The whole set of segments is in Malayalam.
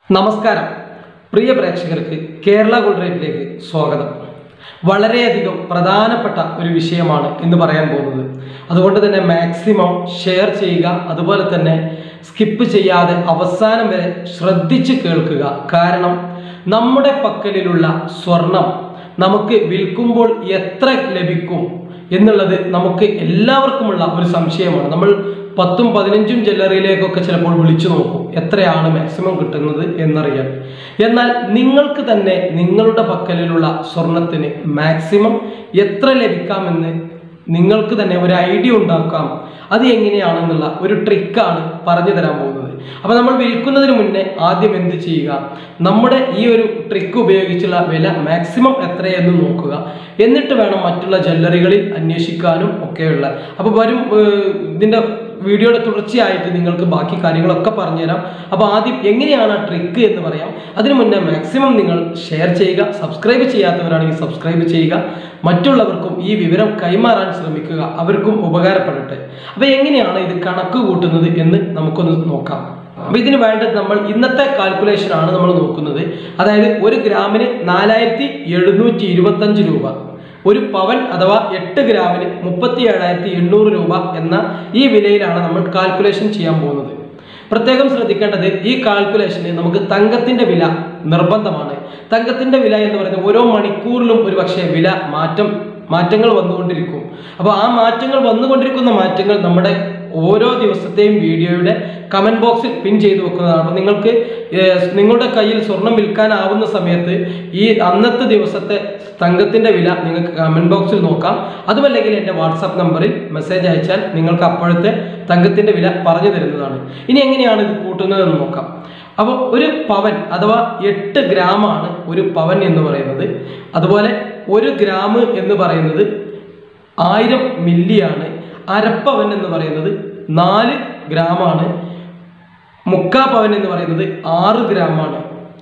നമസ്കാരം പ്രിയ പ്രേക്ഷകർക്ക് കേരള ഗോൾഡ് റേറ്റിലേക്ക് സ്വാഗതം വളരെയധികം പ്രധാനപ്പെട്ട ഒരു വിഷയമാണ് ഇന്ന് പറയാൻ പോകുന്നത് അതുകൊണ്ട് തന്നെ മാക്സിമം ഷെയർ ചെയ്യുക അതുപോലെ തന്നെ സ്കിപ്പ് ചെയ്യാതെ അവസാനം വരെ ശ്രദ്ധിച്ച് കേൾക്കുക കാരണം നമ്മുടെ പക്കലിലുള്ള സ്വർണം നമുക്ക് വിൽക്കുമ്പോൾ എത്ര ലഭിക്കും എന്നുള്ളത് നമുക്ക് എല്ലാവർക്കുമുള്ള ഒരു സംശയമാണ് നമ്മൾ പത്തും പതിനഞ്ചും ജ്വല്ലറിയിലേക്കൊക്കെ ചിലപ്പോൾ വിളിച്ചു നോക്കും എത്രയാണ് മാക്സിമം കിട്ടുന്നത് എന്നറിയാൻ എന്നാൽ നിങ്ങൾക്ക് തന്നെ നിങ്ങളുടെ പക്കലിലുള്ള സ്വർണത്തിന് മാക്സിമം എത്ര ലഭിക്കാമെന്ന് നിങ്ങൾക്ക് തന്നെ ഒരു ഐഡിയ ഉണ്ടാക്കാം അത് എങ്ങനെയാണെന്നുള്ള ഒരു ട്രിക്കാണ് പറഞ്ഞു തരാൻ പോകുന്നത് അപ്പോൾ നമ്മൾ വിൽക്കുന്നതിന് മുന്നേ ആദ്യം എന്ത് ചെയ്യുക നമ്മുടെ ഈ ഒരു ട്രിക്ക് ഉപയോഗിച്ചുള്ള വില മാക്സിമം എത്രയെന്ന് നോക്കുക എന്നിട്ട് വേണം മറ്റുള്ള ജ്വല്ലറികളിൽ അന്വേഷിക്കാനും ഒക്കെയുള്ള അപ്പോൾ വരും ഏർ, ഇതിന്റെ വീഡിയോയുടെ തുടർച്ചയായിട്ട് നിങ്ങൾക്ക് ബാക്കി കാര്യങ്ങളൊക്കെ പറഞ്ഞുതരാം അപ്പോൾ ആദ്യം എങ്ങനെയാണ് ആ ട്രിക്ക് എന്ന് പറയാം അതിനു മുന്നേ മാക്സിമം നിങ്ങൾ ഷെയർ ചെയ്യുക സബ്സ്ക്രൈബ് ചെയ്യാത്തവരാണെങ്കിൽ സബ്സ്ക്രൈബ് ചെയ്യുക മറ്റുള്ളവർക്കും ഈ വിവരം കൈമാറാൻ ശ്രമിക്കുക അവർക്കും ഉപകാരപ്പെടട്ടെ അപ്പോൾ എങ്ങനെയാണ് ഇത് കണക്ക് കൂട്ടുന്നത് എന്ന് നമുക്കൊന്ന് നോക്കാം അപ്പൊ ഇതിന് വേണ്ടത് നമ്മൾ ഇന്നത്തെ കാൽക്കുലേഷൻ ആണ് നമ്മൾ നോക്കുന്നത് അതായത് ഒരു ഗ്രാമിന് നാലായിരത്തി എഴുന്നൂറ്റി ഇരുപത്തഞ്ച് രൂപ ഒരു പവൻ അഥവാ എട്ട് ഗ്രാമിന് മുപ്പത്തി ഏഴായിരത്തി എണ്ണൂറ് രൂപ എന്ന ഈ വിലയിലാണ് നമ്മൾ കാൽക്കുലേഷൻ ചെയ്യാൻ പോകുന്നത് പ്രത്യേകം ശ്രദ്ധിക്കേണ്ടത് ഈ കാൽക്കുലേഷന് നമുക്ക് തങ്കത്തിന്റെ വില നിർബന്ധമാണ് തങ്കത്തിന്റെ വില എന്ന് പറയുന്നത് ഓരോ മണിക്കൂറിലും ഒരു പക്ഷേ വില മാറ്റം മാറ്റങ്ങൾ വന്നുകൊണ്ടിരിക്കും അപ്പോൾ ആ മാറ്റങ്ങൾ വന്നുകൊണ്ടിരിക്കുന്ന മാറ്റങ്ങൾ നമ്മുടെ ഓരോ ദിവസത്തെയും വീഡിയോയുടെ കമന്റ് ബോക്സിൽ പിൻ ചെയ്തു വെക്കുന്നതാണ് അപ്പോൾ നിങ്ങൾക്ക് ഏർ, നിങ്ങളുടെ കയ്യിൽ സ്വർണം വിൽക്കാനാവുന്ന സമയത്ത് ഈ അന്നത്തെ ദിവസത്തെ തങ്കത്തിന്റെ വില നിങ്ങൾക്ക് കമന്റ് ബോക്സിൽ നോക്കാം അതുമല്ലെങ്കിൽ എൻ്റെ വാട്സാപ്പ് നമ്പറിൽ മെസ്സേജ് അയച്ചാൽ നിങ്ങൾക്ക് അപ്പോഴത്തെ തങ്കത്തിന്റെ വില പറഞ്ഞു തരുന്നതാണ് ഇനി എങ്ങനെയാണ് ഇത് കൂട്ടുന്നതെന്ന് നോക്കാം അപ്പോൾ ഒരു പവൻ അഥവാ എട്ട് ഗ്രാമാണ് ഒരു പവൻ എന്ന് പറയുന്നത് അതുപോലെ ഒരു ഗ്രാം എന്ന് പറയുന്നത് ആയിരം മില്ലിയാണ് അരപ്പവൻ എന്ന് പറയുന്നത് നാല് ഗ്രാമാണ് മുക്കാ പവൻ എന്ന് പറയുന്നത് ആറ് ഗ്രാമാണ്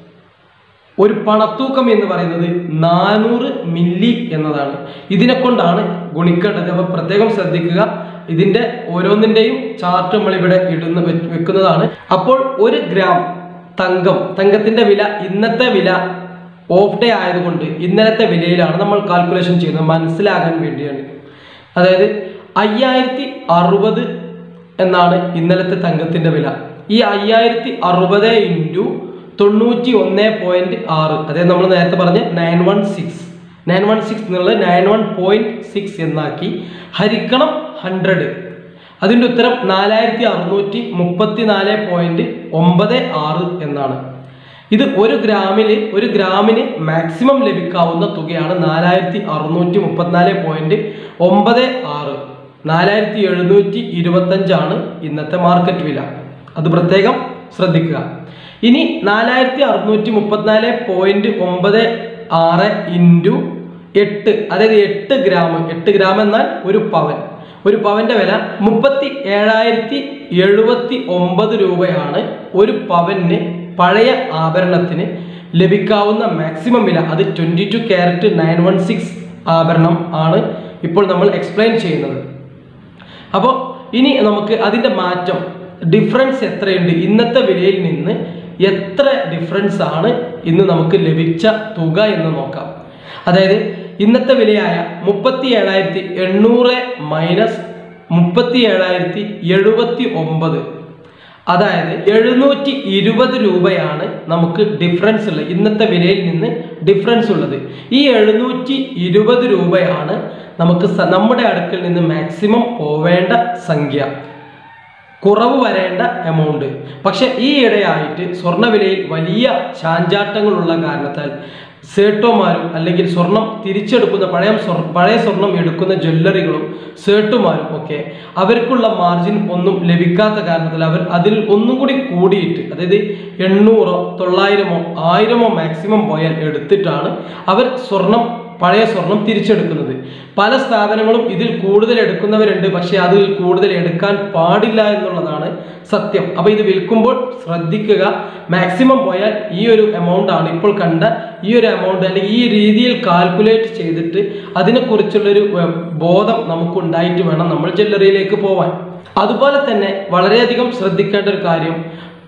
ഒരു പണത്തൂക്കം എന്ന് പറയുന്നത് നാനൂറ് മില്ലി എന്നതാണ് ഇതിനെ കൊണ്ടാണ് ഗുണിക്കേണ്ടത് അപ്പോൾ പ്രത്യേകം ശ്രദ്ധിക്കുക ഇതിന്റെ ഓരോന്നിന്റെയും ചാർട്ട് നമ്മൾ ഇവിടെ ഇടുന്ന വെ- വെക്കുന്നതാണ് അപ്പോൾ ഒരു ഗ്രാം തങ്കം തങ്കത്തിന്റെ വില ഇന്നത്തെ വില ഓഫ് ഡേ ആയതുകൊണ്ട് ഇന്നലത്തെ വിലയിലാണ് നമ്മൾ കാൽക്കുലേഷൻ ചെയ്യുന്നത് മനസ്സിലാകാൻ വേണ്ടിയാണ് അതായത് അയ്യായിരത്തി അറുപത് എന്നാണ് ഇന്നലത്തെ തങ്കത്തിന്റെ വില ഈ അയ്യായിരത്തി അറുപത് ഇൻറ്റു തൊണ്ണൂറ്റി ഒന്ന് പോയിന്റ് ആറ് അതായത് നമ്മൾ നേരത്തെ പറഞ്ഞ nine one six nine one six എന്നുള്ളത് നയൻ വൺ പോയിന്റ് സിക്സ് എന്നാക്കി ഹരിക്കണം ഹൺഡ്രഡ് അതിൻ്റെ ഉത്തരം നാലായിരത്തി അറുന്നൂറ്റി മുപ്പത്തി നാല് പോയിന്റ് ഒമ്പത് ആറ് എന്നാണ് ഇത് ഒരു ഗ്രാമിൽ ഒരു ഗ്രാമിന് മാക്സിമം ലഭിക്കാവുന്ന തുകയാണ് നാലായിരത്തി അറുന്നൂറ്റി മുപ്പത്തിനാല് പോയിന്റ് ഒമ്പത് ആറ് നാലായിരത്തി എഴുന്നൂറ്റി ഇരുപത്തഞ്ചാണ് ഇന്നത്തെ മാർക്കറ്റ് വില അത് പ്രത്യേകം ശ്രദ്ധിക്കുക ഇനി നാലായിരത്തി അറുന്നൂറ്റി മുപ്പത്തിനാല് പോയിന്റ് ഒമ്പത് ആറ് ഇൻറ്റു എട്ട് അതായത് എട്ട് ഗ്രാം എട്ട് ഗ്രാം എന്നാൽ ഒരു പവൻ ഒരു പവന്റെ വില മുപ്പത്തി ഏഴായിരത്തി എഴുപത്തി ഒമ്പത് രൂപയാണ് ഒരു പവന് പഴയ ആഭരണത്തിന് ലഭിക്കാവുന്ന മാക്സിമം വില അത് twenty two carat nine one six ആഭരണം ആണ് ഇപ്പോൾ നമ്മൾ എക്സ്പ്ലെയിൻ ചെയ്യുന്നത് അപ്പോൾ ഇനി നമുക്ക് അതിൻ്റെ മാറ്റം ഡിഫറൻസ് എത്രയുണ്ട് ഇന്നത്തെ വിലയിൽ നിന്ന് എത്ര ഡിഫറൻസ് ആണ് ഇന്ന് നമുക്ക് ലഭിച്ച തുക എന്ന് നോക്കാം അതായത് ഇന്നത്തെ വിലയായ മുപ്പത്തി ഏഴായിരത്തി എണ്ണൂറ് മൈനസ് മുപ്പത്തി ഏഴായിരത്തി എഴുപത്തി ഒമ്പത് അതായത് എഴുന്നൂറ്റി ഇരുപത് രൂപയാണ് നമുക്ക് ഡിഫറൻസ് ഉള്ളത് ഇന്നത്തെ വിലയിൽ നിന്ന് ഡിഫറൻസ് ഉള്ളത് ഈ എഴുന്നൂറ്റി ഇരുപത് രൂപയാണ് നമുക്ക് സ- നമ്മുടെ അടുക്കൽ നിന്ന് മാക്സിമം പോവേണ്ട സംഖ്യ കുറവ് വരേണ്ട എമൗണ്ട് പക്ഷെ ഈ ഇടയായിട്ട് സ്വർണ്ണവിലയിൽ വലിയ ചാഞ്ചാട്ടങ്ങളുള്ള കാരണത്താൽ സേട്ടോമാരും അല്ലെങ്കിൽ സ്വർണം തിരിച്ചെടുക്കുന്ന പഴയ സ്വർ- പഴയ സ്വർണം എടുക്കുന്ന ജ്വല്ലറികളും സേട്ടുമാരും ഒക്കെ അവർക്കുള്ള മാർജിൻ ഒന്നും ലഭിക്കാത്ത കാരണത്തിൽ അവർ അതിൽ ഒന്നും കൂടി കൂടിയിട്ട് അതായത് എണ്ണൂറോ തൊള്ളായിരമോ ആയിരമോ മാക്സിമം പോയാൽ എടുത്തിട്ടാണ് അവർ സ്വർണം പഴയ സ്വർണം തിരിച്ചെടുക്കുന്നത് പല സ്ഥാപനങ്ങളും ഇതിൽ കൂടുതൽ എടുക്കുന്നവരുണ്ട് പക്ഷെ അതിൽ കൂടുതൽ എടുക്കാൻ പാടില്ല എന്നുള്ളതാണ് സത്യം അപ്പൊ ഇത് വിൽക്കുമ്പോൾ ശ്രദ്ധിക്കുക മാക്സിമം പോയാൽ ഈ ഒരു എമൗണ്ട് ആണ് ഇപ്പോൾ കണ്ട ഈ ഒരു എമൗണ്ട് അല്ലെങ്കിൽ ഈ രീതിയിൽ കാൽക്കുലേറ്റ് ചെയ്തിട്ട് അതിനെക്കുറിച്ചുള്ളൊരു ഏർ, ബോധം നമുക്ക് ഉണ്ടായിട്ട് വേണം നമ്മൾ ജ്വല്ലറിയിലേക്ക് പോവാൻ അതുപോലെ തന്നെ വളരെയധികം ശ്രദ്ധിക്കേണ്ട ഒരു കാര്യം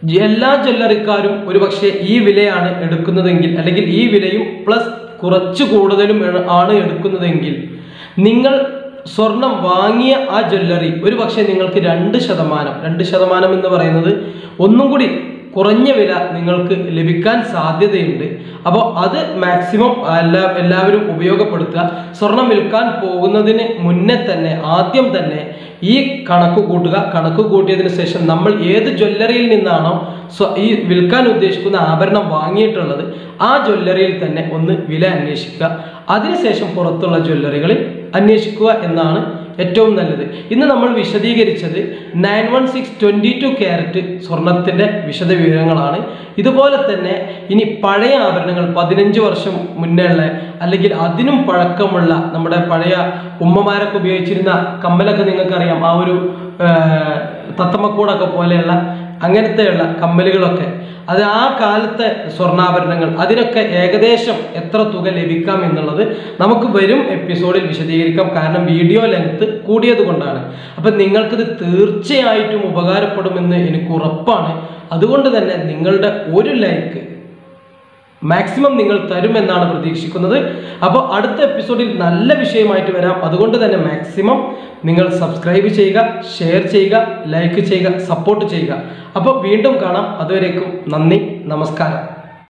എല്ലാ ജ്വല്ലറിക്കാരും ഒരുപക്ഷെ ഈ വിലയാണ് എടുക്കുന്നതെങ്കിൽ അല്ലെങ്കിൽ ഈ വിലയും പ്ലസ് കുറച്ച് കൂടുതലും എ- ആണ് എടുക്കുന്നതെങ്കിൽ നിങ്ങൾ സ്വർണം വാങ്ങിയ ആ ജ്വല്ലറി ഒരു പക്ഷേ നിങ്ങൾക്ക് രണ്ട് ശതമാനം രണ്ട് ശതമാനം എന്ന് പറയുന്നത് ഒന്നും കൂടി കുറഞ്ഞ വില നിങ്ങൾക്ക് ലഭിക്കാൻ സാധ്യതയുണ്ട് അപ്പോൾ അത് മാക്സിമം എല്ലാ എല്ലാവരും ഉപയോഗപ്പെടുത്തുക സ്വർണം വിൽക്കാൻ പോകുന്നതിന് മുന്നേ തന്നെ ആദ്യം തന്നെ ഈ കണക്ക് കൂട്ടുക കണക്ക് കൂട്ടിയതിന് ശേഷം നമ്മൾ ഏത് ജ്വല്ലറിയിൽ നിന്നാണോ സ്വ- ഈ വിൽക്കാൻ ഉദ്ദേശിക്കുന്ന ആഭരണം വാങ്ങിയിട്ടുള്ളത് ആ ജ്വല്ലറിയിൽ തന്നെ ഒന്ന് വില അന്വേഷിക്കുക അതിനുശേഷം പുറത്തുള്ള ജ്വല്ലറികളിൽ അന്വേഷിക്കുക എന്നാണ് ഏറ്റവും നല്ലത് ഇന്ന് നമ്മൾ വിശദീകരിച്ചത് nine one six twenty two carat സ്വർണത്തിൻ്റെ വിശദ വിവരങ്ങളാണ് ഇതുപോലെ തന്നെ ഇനി പഴയ ആഭരണങ്ങൾ പതിനഞ്ച് വർഷം മുന്നേ ഉള്ള അല്ലെങ്കിൽ അതിനും പഴക്കമുള്ള നമ്മുടെ പഴയ ഉമ്മമാരൊക്കെ ഉപയോഗിച്ചിരുന്ന കമ്മലൊക്കെ നിങ്ങൾക്കറിയാം ആ ഒരു ആ, തത്തമ്മക്കൂടൊക്കെ പോലെയുള്ള അങ്ങനത്തെയുള്ള കമ്മലുകളൊക്കെ അത് ആ കാലത്തെ സ്വർണ്ണാഭരണങ്ങൾ അതിനൊക്കെ ഏകദേശം എത്ര തുക ലഭിക്കാം എന്നുള്ളത് നമുക്ക് വരും എപ്പിസോഡിൽ വിശദീകരിക്കാം കാരണം വീഡിയോ ലെങ്ത് കൂടിയത് കൊണ്ടാണ് അപ്പം നിങ്ങൾക്കിത് തീർച്ചയായിട്ടും ഉപകാരപ്പെടുമെന്ന് എനിക്ക് ഉറപ്പാണ് അതുകൊണ്ട് തന്നെ നിങ്ങളുടെ ഒരു ലൈക്ക് മാക്സിമം നിങ്ങൾ തരുമെന്നാണ് പ്രതീക്ഷിക്കുന്നത് അപ്പോൾ അടുത്ത എപ്പിസോഡിൽ നല്ല വിഷയമായിട്ട് വരാം അതുകൊണ്ട് തന്നെ മാക്സിമം നിങ്ങൾ സബ്സ്ക്രൈബ് ചെയ്യുക ഷെയർ ചെയ്യുക ലൈക്ക് ചെയ്യുക സപ്പോർട്ട് ചെയ്യുക അപ്പോൾ വീണ്ടും കാണാം അതുവരേക്കും നന്ദി നമസ്കാരം